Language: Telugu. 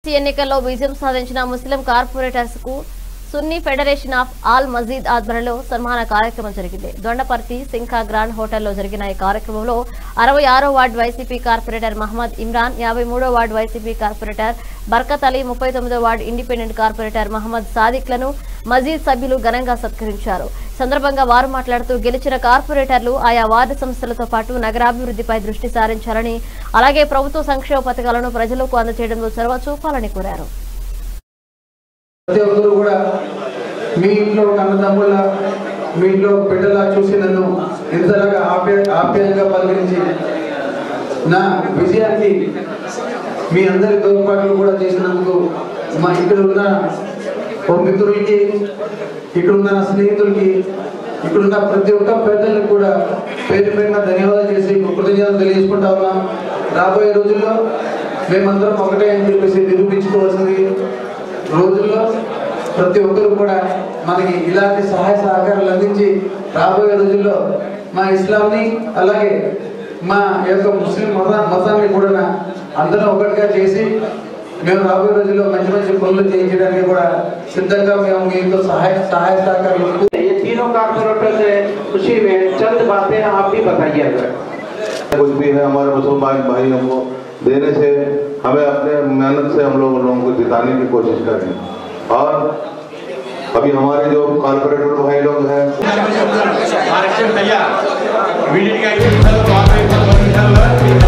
ఈ ఎన్నికల్లో విజయం సాధించిన ముస్లిం కార్పొరేటర్స్ కు సున్నీ ఫెడరేషన్ ఆఫ్ ఆల్ మజీద్ ఆధ్వర్యంలో సన్మాన కార్యక్రమం జరిగింది దొండపర్తి సింకా గ్రాండ్ హోటల్లో జరిగిన ఈ కార్యక్రమంలో అరవై ఆరో ward YCP corporator Mohammed Imran యాభై మూడో ward YCP corporator Barkat Ali ముప్పై తొమ్మిదో వార్డు ఇండిపెండెంట్ కార్పొరేటర్ మహమ్మద్ సాదిక్లను మజీద్ సభ్యులు ఘనంగా సత్కరించారు ఈ సందర్భంగా వారు మాట్లాడుతూ గెలిచిన కార్పొరేటర్లు ఆయా వార్డు సంస్థలతో పాటు నగరాభివృద్ధిపై దృష్టి సారించాలని అలాగే ప్రభుత్వ సంక్షేమ పథకాలను ప్రజలకు అందజేయడంలో చొరవ చూపాలని కోరారు ప్రతి ఒక్కరు కూడా మీ ఇంట్లో ఒక అన్నదమ్ముల మీ ఇంట్లో ఒక బిడ్డలా చూసి నన్ను ఇంతలాగా ఆప్య ఆప్యాయంగా పలకరించి నా విజయానికి మీ అందరి తోడ్పాట్లు కూడా చేసినందుకు మా ఇక్కడ ఉన్న ఓ మిత్రులకి ఇక్కడ ఉన్న నా స్నేహితులకి ఇక్కడ ఉన్న ప్రతి ఒక్క పెద్దలకు కూడా పేరు పేరున ధన్యవాదాలు చేసి కృతజ్ఞతలు తెలియజేసుకుంటా ఉన్నాం రాబోయే రోజుల్లో మేమందరం ఒకటే అని చెప్పేసి నిరూపించుకోవాల్సింది రోజుల్లో ప్రతి ఒక్కరు కూడా మనకి ఇలాంటి సహాయ సహకారాలు అందించి రాబోయే రోజుల్లో మా ఇస్లాంని అలాగే మా యొక్క ముస్లిం మత మతాన్ని కూడా అందరం ఒకటిగా చేసి మేము రాబోయే రోజుల్లో మంచి మంచి పనులు చేయించడానికి కూడా సిద్ధంగా మేము మీతో సహాయ సహాయ సహకారాలు ఇస్తూ ये तीनों कारपोरेटर से खुशी में चंद बातें आप भी बताइए अगर कुछ भी है हमारे मुसलमान भाइयों को देने से हमें अपने मेहनत से हम लोग उन लोगों को जिताने की कोशिश करें और अभी हमारे जो कॉर्पोरेटर भाई लोग हैं आरक्षण तैयार वीडियो का